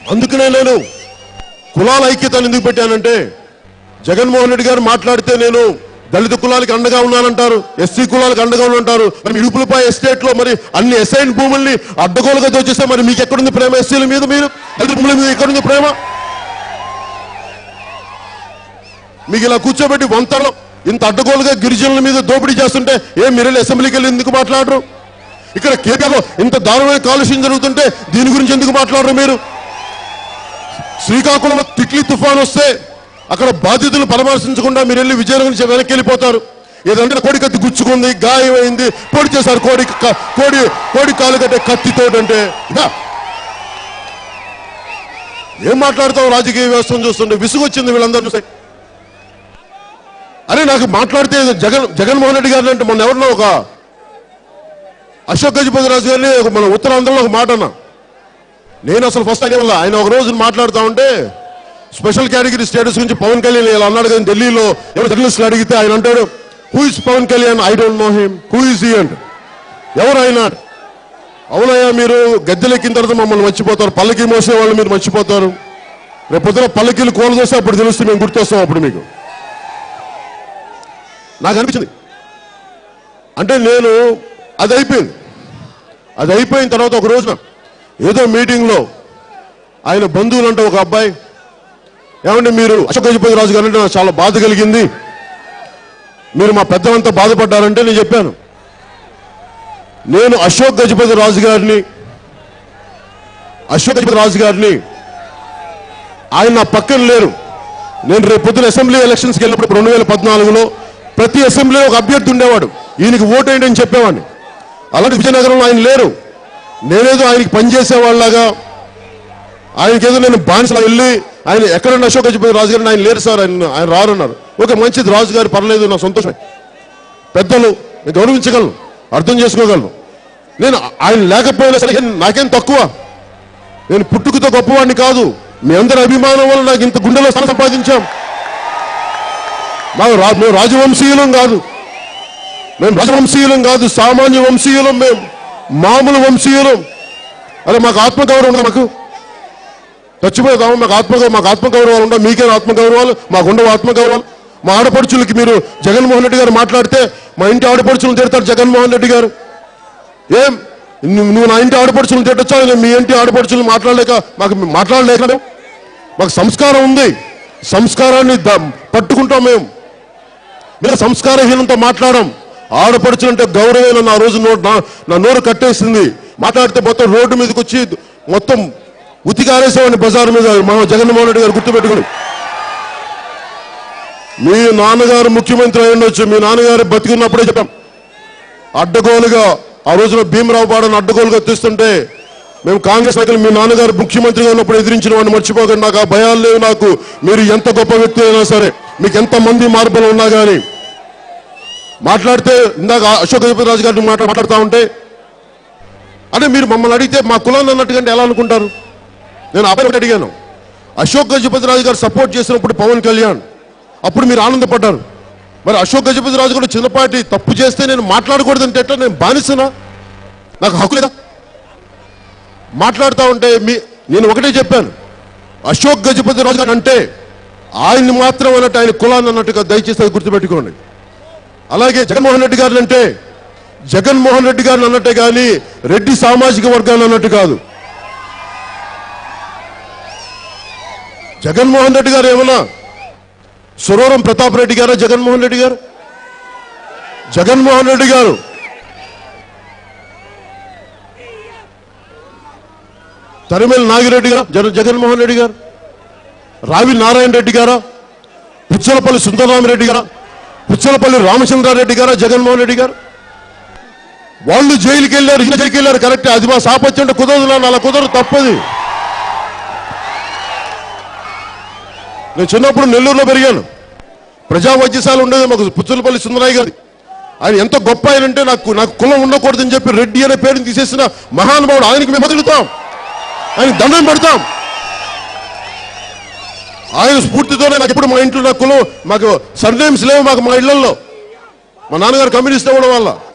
అందుకనే నేను కులాల ఐక్యతను ఎందుకు పెట్టానంటే జగన్మోహన్ రెడ్డి గారు మాట్లాడితే నేను దళిత కులాలకు అండగా ఉన్నానంటారు ఎస్సీ కులాలకు అండగా ఉన్నానంటారు మరి ఇడుపులపై ఎస్టేట్ లో మరి అన్ని ఎస్ఐన్ భూముల్ని అడ్డగోలుగా దోచేస్తే మరి మీకు ఎక్కడుంది ప్రేమ ఎస్సీల మీద మీరు దళిత భూముల మీద ఎక్కడుంది ప్రేమ మీకు ఇలా కూర్చోబెట్టి వంతలో ఇంత అడ్డగోలుగా గిరిజనుల మీద దోపిడీ చేస్తుంటే ఏం మీరు వెళ్ళి అసెంబ్లీకి వెళ్ళి ఎందుకు మాట్లాడరు ఇక్కడ కేకలో ఇంత దారుణమైన కాలుష్యం జరుగుతుంటే దీని గురించి ఎందుకు మాట్లాడరు మీరు శ్రీకాకుళంలో తిట్లీ తుఫాన్ వస్తే అక్కడ బాధితులు పరామర్శించకుండా మీరు వెళ్ళి విజయనగరం నుంచి వెనక్కి వెళ్ళిపోతారు ఏదంటే కోడి కత్తి గుచ్చుకుంది గాయమైంది పొడి చేశారు కోడి క- కోడి కోడి కాలు కట్టే కత్తితో అంటే యా. ఏం మాట్లాడతావు రాజకీయ వ్యవస్థను చూస్తుంటే విసుగొచ్చింది వీళ్ళందరూ చూస్తే అరే నాకు మాట్లాడితే జగన్ జగన్మోహన్ రెడ్డి గారిని అంటే మొన్న ఎవరినో ఒక అశోక్ గజపతి రాజు గారిని ఒక మన ఉత్తరాంధ్రలో ఒక మాట అన్నా నేను అసలు ఫస్ట్ ఆయన వల్ల ఆయన ఒక రోజు మాట్లాడుతా ఉంటే స్పెషల్ కేటగిరీ స్టేటస్ గురించి పవన్ కళ్యాణ్ ఇలా అన్నాడు కానీ ఢిల్లీలో ఎవరు జర్నలిస్టులు అడిగితే ఆయన అంటాడు who is Pawan Kalyan I don't know him who is ఈ అండ్ ఎవరు ఆయన అవునయ్యా మీరు గద్దెలెక్కిన తర్వాత మమ్మల్ని మర్చిపోతారు పల్లకి మోసే వాళ్ళు మీరు మర్చిపోతారు రేపు పొద్దున పల్లకీలు కోలు చేస్తే అప్పుడు తెలుస్తుంది మేము గుర్తొస్తాం అప్పుడు మీకు నాకు అనిపించింది అంటే నేను అది అయిపోయింది అది అయిపోయిన తర్వాత ఒక రోజున ఏదో మీటింగ్లో ఆయన బంధువులు అంటే ఒక అబ్బాయి ఏమంటే మీరు అశోక్ గజపతి రాజు గారు అంటే నాకు చాలా బాధ కలిగింది మీరు మా పెద్దలంతా బాధపడ్డారంటే నేను చెప్పాను నేను అశోక్ గజపతి రాజు గారిని అశోక్ గజపతి రాజు గారిని ఆయన నా పక్కన లేరు నేను రేపు పొద్దున అసెంబ్లీ ఎలక్షన్స్కి వెళ్ళినప్పుడు రెండు వేల పద్నాలుగులో ప్రతి అసెంబ్లీలో ఒక అభ్యర్థి ఉండేవాడు ఈయనకి ఓటేయండి అని చెప్పేవాడిని అలాంటి విజయనగరంలో ఆయన లేరు నేనేదో ఆయనకి పనిచేసే వాళ్ళలాగా ఆయనకేదో నేను బానిసలా వెళ్ళి ఆయన ఎక్కడన్నా అశోక్ గజపతి రాజు గారిని ఆయన లేరు సార్ ఆయన ఆయన రారన్నారు ఓకే మంచిది రాజు గారు పర్లేదు నా సంతోషం పెద్దలు నేను గౌరవించగలను అర్థం చేసుకోగలను నేను ఆయన లేకపోయినా సరే నాకేం తక్కువ నేను పుట్టుకతో గొప్పవాడిని కాదు మీ అందరి అభిమానం వల్ల నాకు ఇంత గుండెలో స్థానం సంపాదించాం మాకు రా- మేము రాజవంశీయులం కాదు మేము రాజవంశీయులం కాదు సామాన్య వంశీయులం మేము మామూలు వంశీయులం అరే మాకు ఆత్మగౌరవం ఉండదు మాకు చచ్చిపోతాము మాకు ఆత్మగౌరవం మాకు ఆత్మగౌరవాలు ఉండవు మీకే ఆత్మగౌరవాలు మాకు ఉండవు ఆత్మగౌరవాలు మా ఆడపడుచులకి మీరు జగన్మోహన్ రెడ్డి గారు మాట్లాడితే మా ఇంటి ఆడపడుచులను తిడతారు జగన్మోహన్ రెడ్డి గారు ఏం నువ్వు నువ్వు నా ఇంటి ఆడపడుచులను తిట్టచ్చా నేను మీ ఇంటి ఆడపడుచులు మాట్లాడలేక మాకు మాట్లాడలేక మేము? మాకు సంస్కారం ఉంది సంస్కారాన్ని ద- పట్టుకుంటాం మేము మీరు సంస్కారహీనంతో మాట్లాడడం ఆడపడుచులంటే గౌరవమైన నా రోజు నోరు నా- నా నోరు కట్టేసింది మాట్లాడితే మొత్తం రోడ్డు మీదకి వచ్చి మొత్తం ఉతికారేసేవాడిని బజార్ మీద మా జగన్మోహన్ రెడ్డి గారు గుర్తుపెట్టుకుని మీ నాన్నగారు ముఖ్యమంత్రి అయి ఉండొచ్చు మీ నాన్నగారు బతికున్నప్పుడే చెప్పాం అడ్డగోలుగా ఆ రోజున భీమరావు పాడని అడ్డగోలుగా తీస్తుంటే మేము కాంగ్రెస్ నాయకులు మీ నాన్నగారు ముఖ్యమంత్రిగా ఉన్నప్పుడు ఎదిరించిన వాడిని మర్చిపోకండి నాకు ఆ భయాలు లేవు నాకు మీరు ఎంత గొప్ప వ్యక్తి అయినా సరే మీకు ఎంత మంది మార్పులు ఉన్నా కానీ మాట్లాడితే ఇందాక అశోక్ గజపతి రాజు గారిని మాట మాట్లాడుతూ ఉంటే అంటే మీరు మమ్మల్ని అడిగితే మా కులాన్ని అన్నట్టుగా అంటే ఎలా అనుకుంటారు నేను అబ్బాయి ఒకటి అడిగాను అశోక్ గజపతి రాజు గారు సపోర్ట్ చేసినప్పుడు పవన్ కళ్యాణ్ అప్పుడు మీరు ఆనందపడ్డారు మరి అశోక్ గజపతి రాజు కూడా చిన్నపాటి తప్పు చేస్తే నేను మాట్లాడకూడదంటే ఎట్లా నేను బానిసనా నాకు హక్కు లేదా మాట్లాడుతూ ఉంటే మీ నేను ఒకటే చెప్పాను అశోక్ గజపతి రాజు గారు అంటే ఆయన్ని మాత్రం అన్నట్టు ఆయన కులాన్ని అన్నట్టుగా దయచేసి అది గుర్తుపెట్టుకోండి అలాగే జగన్మోహన్ రెడ్డి గారిని అంటే జగన్మోహన్ రెడ్డి గారిని అన్నట్టే కానీ రెడ్డి సామాజిక వర్గాన్ని అన్నట్టు కాదు జగన్మోహన్ రెడ్డి గారు ఏమన్నా సురవరం ప్రతాప్ రెడ్డి గారా జగన్మోహన్ రెడ్డి గారు జగన్మోహన్ రెడ్డి గారు తరిమేల నాగిరెడ్డి గారు జగ- జగన్మోహన్ రెడ్డి గారు రావి నారాయణ రెడ్డి గారా పుచ్చలపల్లి సుందరరామిరెడ్డి గారా పుచ్చలపల్లి రామచంద్రారెడ్డి గారా జగన్మోహన్ రెడ్డి గారు వాళ్ళు జైలుకి వెళ్ళారు ఈయన జైలుకి వెళ్ళారు కరెక్ట్ అది మా సాపత్యం అంటే కుదరదు నాన్న అలా కుదరదు తప్పది నేను చిన్నప్పుడు నెల్లూరులో పెరిగాను ప్రజా వైద్యశాల ఉండేది మాకు పుచ్చలపల్లి సుందరయ్య గారి ఆయన ఎంత గొప్ప ఆయన అంటే నాకు నాకు కులం ఉండకూడదని చెప్పి రెడ్డి అనే పేరుని తీసేసిన మహానుభావుడు ఆయనకి మేము వదులుతాం ఆయన దండం పెడతాం ఆయన స్ఫూర్తితోనే నాకు ఎప్పుడు మా ఇంట్లో నా కులం మాకు సర్నేమ్స్ లేవు మాకు మా ఇళ్లలో మా నాన్నగారు కమ్యూనిస్ట్ అవ్వడం వల్ల